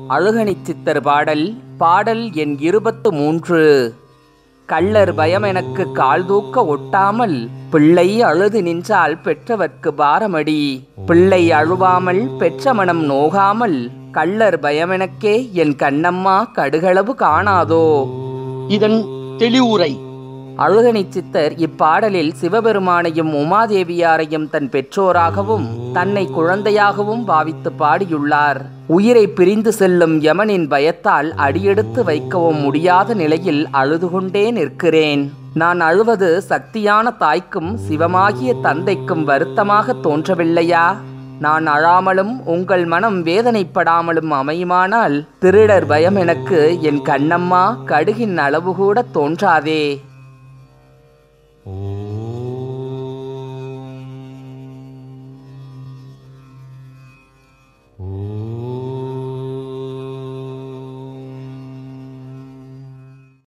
அழுகணிச் சித்தர் பாடல் பாடல் எண் இருபத்து மூன்று கள்ளர் பயம் எனக்கு கால் தூக்க ஒட்டாமல் பிள்ளை அழுது நின்றால் பெற்றவர்க்கு பாரமடி பிள்ளை அழுவாமல் பெற்ற மனம் நோகாமல் கள்ளர் பயமெனக்கே என் கண்ணம்மா கடுகளவு காணாதோ இதன் தெளிவுரை அழுகணிச் சித்தர் இப்பாடலில் சிவபெருமானையும் உமாதேவியாரையும் தன் பெற்றோராகவும் தன்னை குழந்தையாகவும் பாவித்து பாடியுள்ளார் உயிரை பிரிந்து செல்லும் யமனின் பயத்தால் அடியெடுத்து வைக்கவும் முடியாத நிலையில் அழுது கொண்டே நிற்கிறேன் நான் அழுவது சக்தியான தாய்க்கும் சிவமாகிய தந்தைக்கும் வருத்தமாக தோன்றவில்லையா நான் அழாமலும் உங்கள் மனம் வேதனைப்படாமலும் அமையுமானால் திருடர் பயம் எனக்கு என் கண்ணம்மா கடுகின் அளவு கூட தோன்றாதே ஓம்